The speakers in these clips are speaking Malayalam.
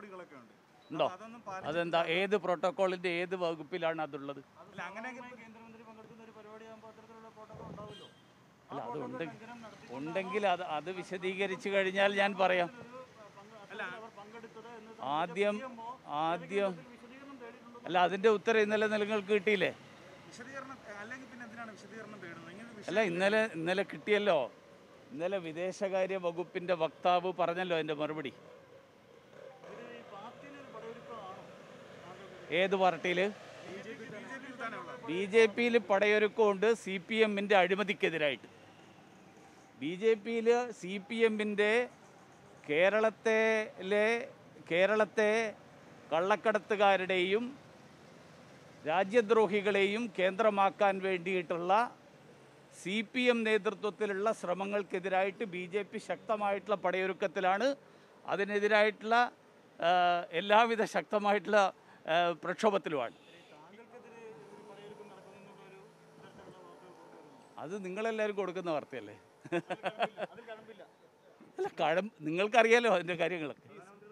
നടപടികളൊക്കെ ഉണ്ട് ഉണ്ടോ അപ്പൊ അതൊന്നും പാലിച്ച് അതെന്താ ഏത് പ്രോട്ടോക്കോളിന്റെ ഏത് വകുപ്പിലാണ് അതുള്ളത് അല്ല അങ്ങനെയൊക്കെ കേന്ദ്രമന്ത്രി പങ്കെടുക്കുന്ന ഒരു പരിപാടിയാകുമ്പോൾ അത്തരത്തിലുള്ള പ്രോട്ടോകോൾ ഉണ്ടാവുമല്ലോ അല്ല അത് ഉണ്ടെങ്കിൽ ഉണ്ടെങ്കിൽ അത് അത് വിശദീകരിച്ചു കഴിഞ്ഞാൽ ഞാൻ പറയാം അവർ പങ്കെടുത്തത് എന്ന് ആദ്യം ആദ്യം വിശദീകരണം തേടിയിട്ടുണ്ടോ അല്ല അതിന്റെ ഉത്തരം ഇന്നലെ നിങ്ങൾക്ക് കിട്ടിയില്ലേ വിശദീകരണം അല്ലെങ്കിൽ പിന്നെ എന്തിനാണ് വിശദീകരണം തേടുന്നത് ഇങ്ങനെ ഒരു അല്ല ഇന്നലെ ഇന്നലെ കിട്ടിയല്ലോ ഇന്നലെ വിദേശകാര്യ വകുപ്പിന്റെ വക്താവ് പറഞ്ഞല്ലോ അതിന്റെ മറുപടി ഇത് ഈ പാർട്ടിയിൽ ഒരു പടയൊരുക്കമാണോ ഏത് പാർട്ടിയിൽ ബി ജെ പിയിൽ തന്നെ ഉള്ളത് ബി ജെ പിയിൽ പടയൊരുക്കമുണ്ട് സി പി എമ്മിൻ്റെ അഴിമതിക്കെതിരായിട്ട് ബി ജെ പിയിൽ സി പി എമ്മിൻ്റെ കേരളത്തിലെ കേരളത്തെ കള്ളക്കടത്തുകാരുടെയും രാജ്യദ്രോഹികളെയും കേന്ദ്രമാക്കാൻ വേണ്ടിയിട്ടുള്ള സി പി എം നേതൃത്വത്തിലുള്ള ശ്രമങ്ങൾക്കെതിരായിട്ട് ബി ജെ പി ശക്തമായിട്ടുള്ള പടയൊരുക്കത്തിലാണ് അതിനെതിരായിട്ടുള്ള ആ, എല്ലാവിധ ശക്തമായിട്ടുള്ള ആ, പ്രക്ഷോഭത്തിലുമാണ് താങ്കൾക്കെതിരെ ഒരു പടയൊരുക്കം നടക്കുന്നുള്ള ഒരു തരത്തിലുള്ള വാർത്തകൾ പുറത്തുവരുന്നു അത് നിങ്ങളെല്ലാവരും കൊടുക്കുന്ന വാർത്തയല്ലേ അതിൽ കഴമ്പില്ല അല്ല കഴം നിങ്ങൾക്കറിയാലോ അതിൻ്റെ കാര്യങ്ങളൊക്കെ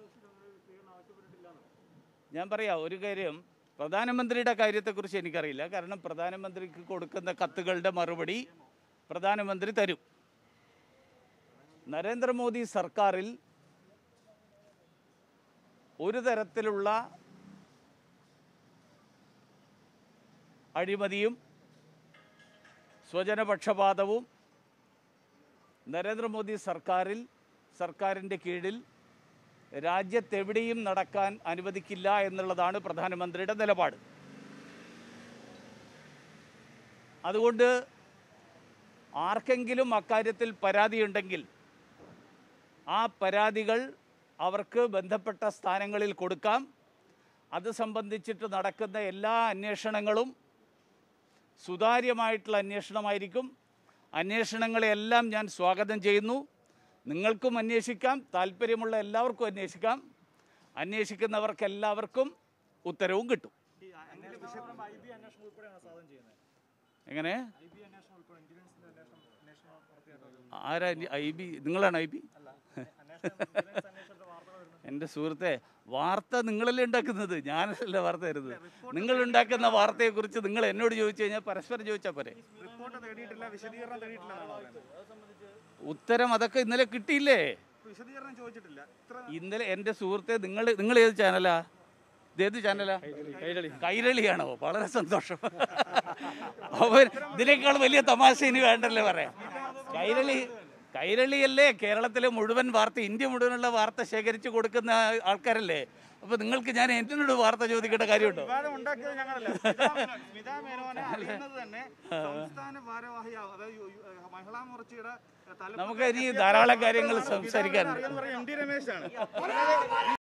ഞാൻ പറയാം ഒരു കാര്യം പ്രധാനമന്ത്രിയുടെ കാര്യത്തെക്കുറിച്ച് എനിക്കറിയില്ല കാരണം പ്രധാനമന്ത്രിക്ക് കൊടുക്കുന്ന കത്തുകളുടെ മറുപടി പ്രധാനമന്ത്രി തരും നരേന്ദ്രമോദി സർക്കാരിൽ ഒരു തരത്തിലുള്ള അഴിമതിയും സ്വജനപക്ഷപാതവും നരേന്ദ്രമോദി സർക്കാരിൽ സർക്കാരിൻ്റെ കീഴിൽ രാജ്യത്തെവിടെയും നടക്കാൻ അനുവദിക്കില്ല എന്നുള്ളതാണ് പ്രധാനമന്ത്രിയുടെ നിലപാട് അതുകൊണ്ട് ആർക്കെങ്കിലും അക്കാര്യത്തിൽ പരാതിയുണ്ടെങ്കിൽ ആ പരാതികൾ അവർക്ക് ബന്ധപ്പെട്ട സ്ഥാനങ്ങളിൽ കൊടുക്കാം അത് സംബന്ധിച്ചിട്ട് നടക്കുന്ന എല്ലാ അന്വേഷണങ്ങളും സുതാര്യമായിട്ടുള്ള അന്വേഷണമായിരിക്കും അന്വേഷണങ്ങളെല്ലാം ഞാൻ സ്വാഗതം ചെയ്യുന്നു നിങ്ങൾക്കും അന്വേഷിക്കാം താല്പര്യമുള്ള എല്ലാവർക്കും അന്വേഷിക്കാം അന്വേഷിക്കുന്നവർക്കെല്ലാവർക്കും ഉത്തരവും കിട്ടും ഈ അന്വേഷണം ഐ ബി അന്വേഷണം ഉൾപ്പെടെയാണ് സാധനം ചെയ്യുന്നത് എങ്ങനെ ഐ ബി അന്വേഷണം ഉൾപ്പെടെ ഇന്റലിജൻസിന്റെ അന്വേഷണം അന്വേഷണം നടത്തിയിട്ടുണ്ട് ആരാ ഐ ബി നിങ്ങളാണ് ഐ ബി അല്ല അന്വേഷണം ഇന്റലിജൻസ് അന്വേഷണത്തിന്റെ വാർത്തകൾ വരുന്നത് എൻ്റെ സുഹൃത്തെ വാർത്ത നിങ്ങളല്ലേ ഉണ്ടാക്കുന്നത് ഞാനല്ല വാർത്ത തരുന്നത് നിങ്ങൾ ഉണ്ടാക്കുന്ന വാർത്തയെക്കുറിച്ച് നിങ്ങൾ എന്നോട് ചോദിച്ചു കഴിഞ്ഞാൽ പരസ്പരം ചോദിച്ചാൽ പോരെ റിപ്പോർട്ട് തേടിയിട്ടില്ല വിശദീകരണം തേടിയിട്ടില്ല എന്നാണോ പറയുന്നത് ഉത്തരം അതൊക്കെ ഇന്നലെ കിട്ടിയില്ലേ വിശദീകരണം ചോദിച്ചിട്ടില്ല ഇത്ര ഇന്നലെ എൻ്റെ സുഹൃത്തെ നിങ്ങൾ നിങ്ങൾ ഏത് ചാനലാ ഇതേത് ചാനലാ കൈരളിയാണോ വളരെ സന്തോഷം അവൻ ഇതിനേക്കാൾ വലിയ തമാശ ഇനി വേണ്ടല്ലേ പറയാം കൈരളി കൈരളിയല്ലേ കേരളത്തിലെ മുഴുവൻ വാർത്ത ഇന്ത്യ മുഴുവനുള്ള വാർത്ത ശേഖരിച്ച് കൊടുക്കുന്ന ആൾക്കാരല്ലേ അപ്പൊ നിങ്ങൾക്ക് ഞാൻ എന്നോട് വാർത്ത ചോദിക്കേണ്ട കാര്യമുണ്ടോ വിവാദം ഉണ്ടാക്കിയത് ഞങ്ങളല്ല സ്മിതാ മേനോൻ- സ്മിതാ മേനോനെ അറിയുന്നത് തന്നെ സംസ്ഥാന ഭാരവാഹിയാവും അതായത് യു- യു- മഹിളാ മോർച്ചയുടെ തലപ്പത്ത് നമുക്ക് ഇനി ധാരാളം കാര്യങ്ങൾ സംസാരിക്കാനുണ്ട് അറിയാന്ന് പറയുന്നത് എം ഡി രമേശാണ്